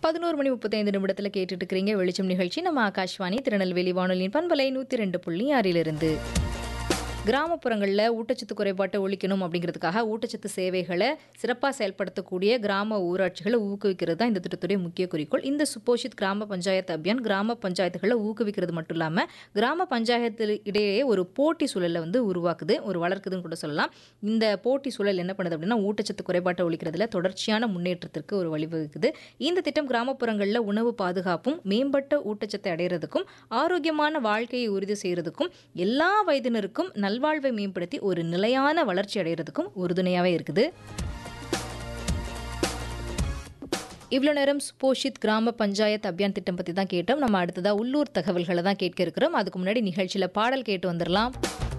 பதினோரு மணி முப்பத்தைந்து நிமிடத்தில் கேட்டுட்டு இருக்கிறீங்க வெளிச்சம் நிகழ்ச்சி நம்ம ஆகாஷ்வாணி திருநெல்வேலி வானொலியின் பண்பலை நூற்றி ரெண்டு புள்ளி ஆறிலிருந்து கிராமப்புறங்களில் ஊட்டச்சத்து குறைபாட்டை ஒழிக்கணும் அப்படிங்கிறதுக்காக ஊட்டச்சத்து சேவைகளை சிறப்பாக செயல்படுத்தக்கூடிய கிராம ஊராட்சிகளை ஊக்குவிக்கிறது தான் இந்த திட்டத்துடைய முக்கிய குறிக்கோள் இந்த சுபோஷித் கிராம பஞ்சாயத்து அபியான் கிராம பஞ்சாயத்துகளை ஊக்குவிக்கிறது மட்டும் இல்லாமல் கிராம பஞ்சாயத்து இடையே ஒரு போட்டி சூழலை வந்து உருவாக்குது ஒரு வளர்க்குதுன்னு கூட சொல்லலாம் இந்த போட்டி சூழல் என்ன பண்ணுது அப்படின்னா ஊட்டச்சத்து குறைபாட்டை ஒழிக்கிறதுல தொடர்ச்சியான முன்னேற்றத்திற்கு ஒரு வழிவகுக்குது இந்த திட்டம் கிராமப்புறங்களில் உணவு பாதுகாப்பும் மேம்பட்ட ஊட்டச்சத்தை அடைகிறதுக்கும் ஆரோக்கியமான வாழ்க்கையை உறுதி செய்கிறதுக்கும் எல்லா வயதினருக்கும் நல்வாழ்வை மேம்படுத்தி ஒரு நிலையான வளர்ச்சி அடைகிறதுக்கும் உறுதுணையாகவே இருக்குது இவ்வளோ நேரம் சுபோஷித் கிராம பஞ்சாயத்து அபியான் திட்டம் பற்றி தான் கேட்டோம் நம்ம அடுத்ததாக உள்ளூர் தகவல்களை தான் கேட்க இருக்கிறோம் அதுக்கு முன்னாடி நிகழ்ச்சியில் பாடல் கேட்டு வந்துடலாம்